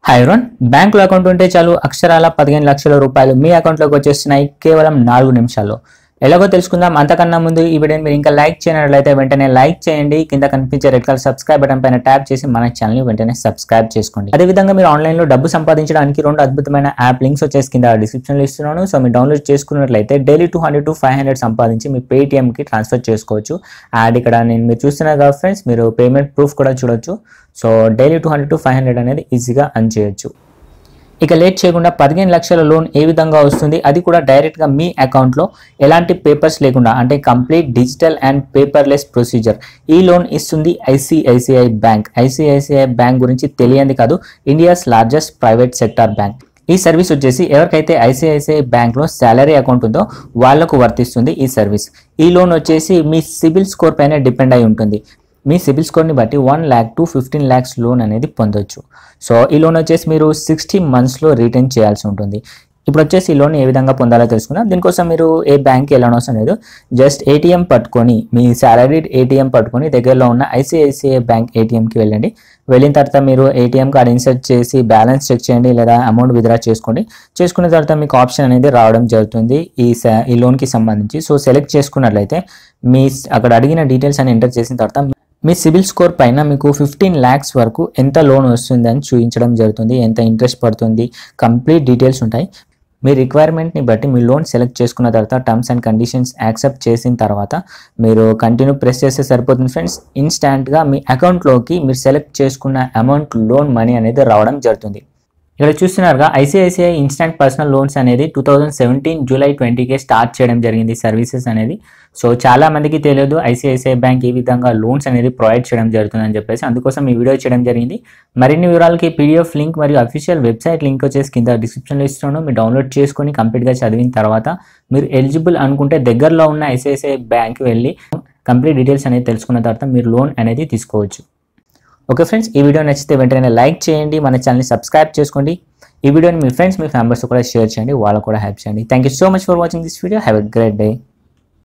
hi రోన్ బ్యాంకులో account ఉంటే చాలు అక్షరాల పదిహేను లక్షల రూపాయలు మీ అకౌంట్లోకి వచ్చేస్తున్నాయి కేవలం నాలుగు నిమిషాల్లో ఎలాగో తెలుసుకుందాం అంతకన్నా ముందు ఈ వీడియోని మీరు ఇంకా లైక్ చేయనట్లయితే వెంటనే లైక్ చేయండి కింద కనిపించే రెడ్ కలర్ సబ్స్క్రైబ్ బటన్ పైన ట్యాప్ చేసి మన ఛానల్ని వెంటనే సబ్స్క్రైబ్ చేసుకోండి అదేవిధంగా మీరు ఆన్లైన్లో డబ్బు సంపాదించడానికి రెండు అద్భుతమైన యాప్ లింక్స్ వచ్చేసి కింద డిస్క్రిప్షన్లో ఇస్తున్నాను సో మీరు డౌన్లోడ్ చేసుకున్నట్లయితే daily two hundred to five hundred సంపాదించి మీ పేటిఎంకి ట్రాన్స్ఫర్ చేసుకోవచ్చు అండ్ ఇక్కడ నేను మీరు చూస్తున్నారు కదా ఫ్రెండ్స్ మీరు పేమెంట్ ప్రూఫ్ కూడా చూడొచ్చు so daily two hundred to five hundred అనేది ఈజీగా అర్న్ చేయొచ్చు ఇక లేట్ చేయకుండా పదిహేను లక్షల లోన్ ఏ విధంగా వస్తుంది అది కూడా డైరెక్ట్గా మీ అకౌంట్లో ఎలాంటి పేపర్స్ లేకుండా అంటే complete digital and paperless procedure ఈ లోన్ ఇస్తుంది ఐసిఐసిఐ బ్యాంక్ ఐసిఐసిఐ బ్యాంక్ గురించి తెలియంది కాదు India's largest private sector bank ఈ సర్వీస్ వచ్చేసి ఎవరికైతే ఐసిఐసిఐ బ్యాంక్లో శాలరీ అకౌంట్ ఉందో వాళ్లకు వర్తిస్తుంది ఈ సర్వీస్ ఈ లోన్ వచ్చేసి మీ సిబిల్ స్కోర్ పైన డిపెండ్ అయి ఉంటుంది మీ సిబిల్ స్కోర్ని బట్టి one lakh to fifteen lakhs loan అనేది పొందొచ్చు సో ఈ లోన్ వచ్చేసి మీరు సిక్స్టీ మంత్స్లో రిటర్న్ చేయాల్సి ఉంటుంది ఇప్పుడు వచ్చేసి ఈ లోన్ ఏ విధంగా పొందాలో తెలుసుకుందాం దీనికోసం మీరు ఏ బ్యాంక్కి వెళ్ళనవసరం లేదు జస్ట్ ఏటీఎం పట్టుకొని మీ శాలరీ ఏటీఎం పట్టుకొని దగ్గరలో ఉన్న ఐసిఐసిఐ బ్యాంక్ ఏటీఎంకి వెళ్ళండి వెళ్ళిన తర్వాత మీరు ఏటీఎం కార్డ్ ఇన్సర్ట్ చేసి బ్యాలెన్స్ చెక్ చేయండి లేదా అమౌంట్ విత్డ్రా చేసుకోండి చేసుకున్న తర్వాత మీకు ఆప్షన్ అనేది రావడం జరుగుతుంది ఈ స- ఈ లోన్కి సంబంధించి సో సెలెక్ట్ చేసుకున్నట్లయితే మీ స్- అక్కడ అడిగిన డీటెయిల్స్ అని ఎంటర్ చేసిన తర్వాత మీ సిబిల్ స్కోర్ పైన మీకు ఫిఫ్టీన్ ల్యాక్స్ వరకు ఎంత లోన్ వస్తుంది అని చూపించడం జరుగుతుంది ఎంత ఇంట్రెస్ట్ పడుతుంది కంప్లీట్ డీటెయిల్స్ ఉంటాయి మీ రిక్వైర్మెంట్ని బట్టి మీ లోన్ సెలెక్ట్ చేసుకున్న తర్వాత టర్మ్స్ అండ్ కండిషన్స్ యాక్సెప్ట్ చేసిన తర్వాత మీరు కంటిన్యూ ప్రెస్ చేస్తే సరిపోతుంది ఫ్రెండ్స్ ఇన్స్టాంట్గా మీ అకౌంట్లోకి మీరు సెలెక్ట్ చేసుకున్న అమౌంట్ లోన్ మనీ అనేది రావడం జరుగుతుంది ఇక్కడ చూస్తున్నారుగా ఐసిఐసిఐ ఇన్స్టంట్ పర్సనల్ లోన్స్ అనేది టూ థౌజండ్ సెవెంటీన్ జూలై ట్వంటీకే స్టార్ట్ చేయడం జరిగింది సర్వీసెస్ అనేది సో చాలా మందికి తెలియదు ఐసిఐసిఐ బ్యాంక్ ఈ విధంగా లోన్స్ అనేది ప్రొవైడ్ చేయడం జరుగుతుందని చెప్పేసి అందుకోసం ఈ వీడియో చేయడం జరిగింది మరిన్ని వివరాలకి పీడిఎఫ్ లింక్ మరియు అఫీషియల్ వెబ్సైట్ లింక్ వచ్చేసి కింద డిస్క్రిప్షన్లో ఇస్తున్నాను మీరు డౌన్లోడ్ చేసుకొని కంప్లీట్గా చదివిన తర్వాత మీరు ఎలిజిబుల్ అనుకుంటే దగ్గరలో ఉన్న ఐసిఐసిఐ బ్యాంక్ వెళ్ళి కంప్లీట్ డీటెయిల్స్ అనేది తెలుసుకున్న తర్వాత మీరు లోన్ అనేది తీసుకోవచ్చు ఓకే ఫ్రెండ్స్ ఈ వీడియో నచ్చితే వెంటనే లైక్ చేయండి మన ఛానల్ని సబ్స్క్రైబ్ చేసుకోండి ఈ వీడియోని మీ ఫ్రెండ్స్ మీ ఫ్యామిలీస్ కూడా షేర్ చేయండి వాళ్ళకు కూడా హెల్ప్ చేయండి thank you so much for watching this video have a great day